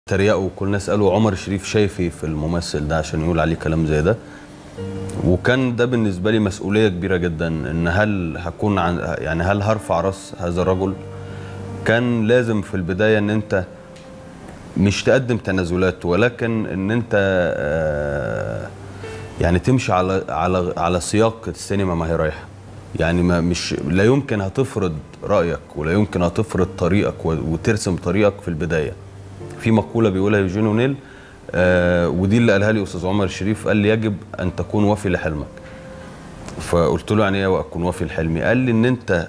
تريقوا وكل الناس قالوا عمر الشريف شايف ايه في الممثل ده عشان يقول عليه كلام زي ده وكان ده بالنسبه لي مسؤوليه كبيره جدا ان هل هكون عن يعني هل هرفع راس هذا الرجل كان لازم في البدايه ان انت مش تقدم تنازلات ولكن ان انت آه، يعني تمشي على على على سياق السينما ما هي رايحه يعني ما مش لا يمكن هتفرض رايك ولا يمكن هتفرض طريقك و- وترسم طريقك في البدايه في مقوله بيقولها يوجين اونيل آه ودي اللي قالها لي استاذ عمر الشريف قال لي يجب ان تكون وفي لحلمك فقلت له يعني ايه اكون وفي لحلمي قال لي ان انت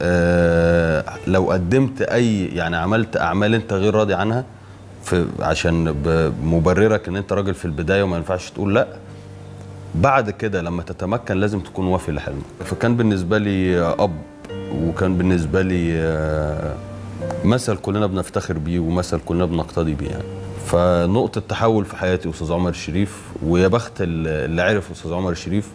آه لو قدمت اي يعني عملت اعمال انت غير راضي عنها في عشان بمبررك ان انت راجل في البدايه وما ينفعش تقول لا بعد كده لما تتمكن لازم تكون وافي لحلمك فكان بالنسبه لي اب وكان بالنسبه لي آه، مثل كلنا بنفتخر بيه ومثل كلنا بنقتدي بيه يعني فنقطة تحول في حياتي أستاذ عمر الشريف ويا بخت اللي عرف أستاذ عمر الشريف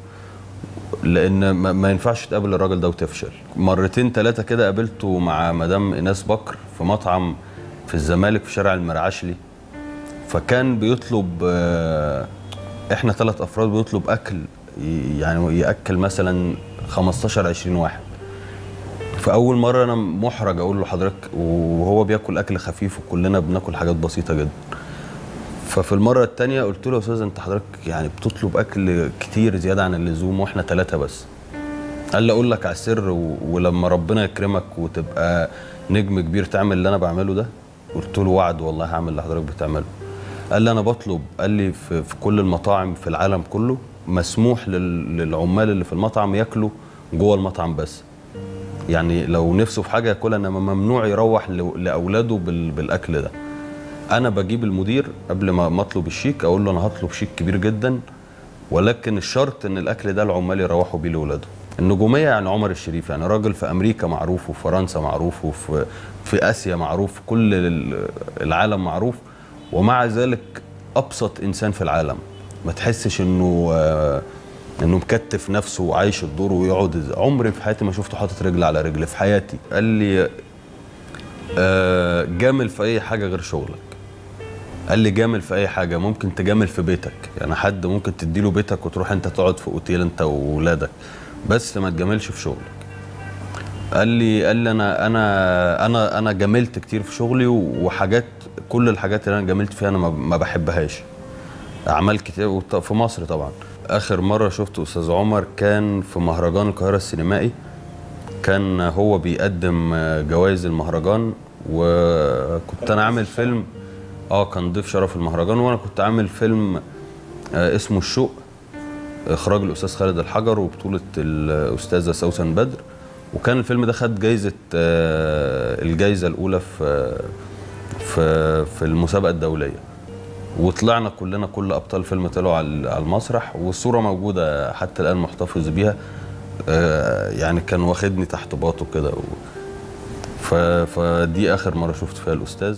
لأن ما ما ينفعش تقابل الراجل ده وتفشل مرتين ثلاثة كده قابلته مع مدام إيناس بكر في مطعم في الزمالك في شارع المرعشلي فكان بيطلب آه، احنا ثلاث افراد بيطلب اكل ي- يعني ياكل مثلا 15 20 واحد فاول مره انا محرج اقول له حضرتك وهو بياكل اكل خفيف وكلنا بناكل حاجات بسيطه جدا ففي المره الثانيه قلت له يا استاذ انت حضرتك يعني بتطلب اكل كتير زياده عن اللزوم واحنا ثلاثه بس قال لي اقول لك على السر و- ولما ربنا يكرمك وتبقى نجم كبير تعمل اللي انا بعمله ده قلت له وعد والله هعمل اللي حضرتك بتعمله قال لي انا بطلب قال لي في, في كل المطاعم في العالم كله مسموح لل- للعمال اللي في المطعم ياكلوا جوه المطعم بس يعني لو نفسه في حاجه ياكلها انما ممنوع يروح ل- لاولاده بال- بالاكل ده انا بجيب المدير قبل ما ما اطلب الشيك اقول له انا هطلب شيك كبير جدا ولكن الشرط ان الاكل ده العمال يروحوا بيه لاولادهم النجوميه يعني عمر الشريف يعني راجل في امريكا معروف وفي فرنسا معروف وفي في اسيا معروف في كل ال- العالم معروف ومع ذلك ابسط انسان في العالم ما تحسش انه آه، انه مكتف نفسه وعايش الدور ويقعد عمري في حياتي ما شفته حاطط رجل على رجل في حياتي قال لي آه، جامل في اي حاجه غير شغلك قال لي جامل في اي حاجه ممكن تجامل في بيتك يعني حد ممكن تديله بيتك وتروح انت تقعد في اوتيل انت واولادك بس ما تجاملش في شغلك قال لي قال لي انا انا انا انا جاملت كتير في شغلي وحاجات كل الحاجات اللي انا جاملت فيها انا ما- ما بحبهاش اعمال كتير وط- في مصر طبعا اخر مره شفت استاذ عمر كان في مهرجان القاهره السينمائي كان هو بيقدم جوائز المهرجان وكنت انا عامل فيلم اه كان ضيف شرف المهرجان وانا كنت عامل فيلم آه، اسمه الشوق اخراج الاستاذ خالد الحجر وبطوله الاستاذه سوسن بدر وكان الفيلم ده خد جايزه آه، الجايزه الاولى في في في المسابقه الدوليه وطلعنا كلنا كل ابطال الفيلم طلعوا على على المسرح والصوره موجوده حتى الان محتفظ بيها آه، يعني كان واخدني تحت باطه كده و- ف- فدي اخر مره شفت فيها الاستاذ